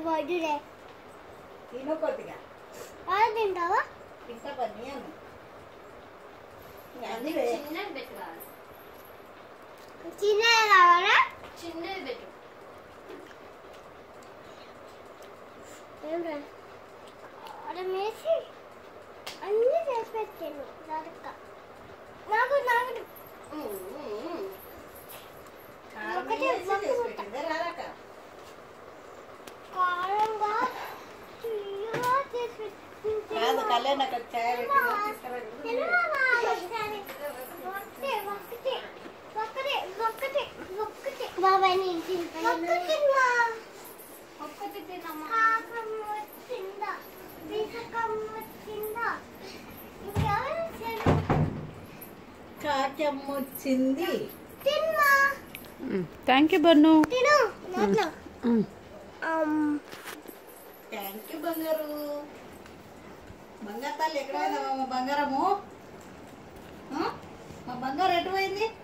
వడ్డుడే తిను కొద్దిగా అది తింటావా ఇంత పని అను అది అందుకే చిన్నది పెట్టు కావాలి చిన్నది కావాలా చిన్నది పెట్టు ఏమిరా కారం వేసి అన్నీ చేసి పెట్టాను దాకా నాకు నాకు ఉమ్, ఉమ్, ఉమ్. కారం ఒకటే వేసి ఒక్క చేసి ముక్క. పెట్టిందే రారాక కారంగా తీయగా చేసి పెట్టాను. కాదు కళ్యాణ్ అక్కడ చాయ్ పెట్టిందా తినవా? ఒకసారి. ఒకటే, ఒకటే, ఒకటే, ఒకటే, ఒకటే. బాబాయ్ నేను తింటాను. ఒక్కటి మా. ఒక్కటి తినమ్మా కాకం వచ్చిందా? బీసకం వచ్చిందా? ఇంకెవరు వచ్చారు? కాచమ్మ వచ్చింది తిన్మా. థ్యాంక్ యూ బన్ను తిను నోట్లో. అమ్. థ్యాంక్ యూ బంగారు బంగారు తల్లి ఎక్కడ పోయిందా మా బంగారము ఆ? మా బంగారు ఎటు పోయింది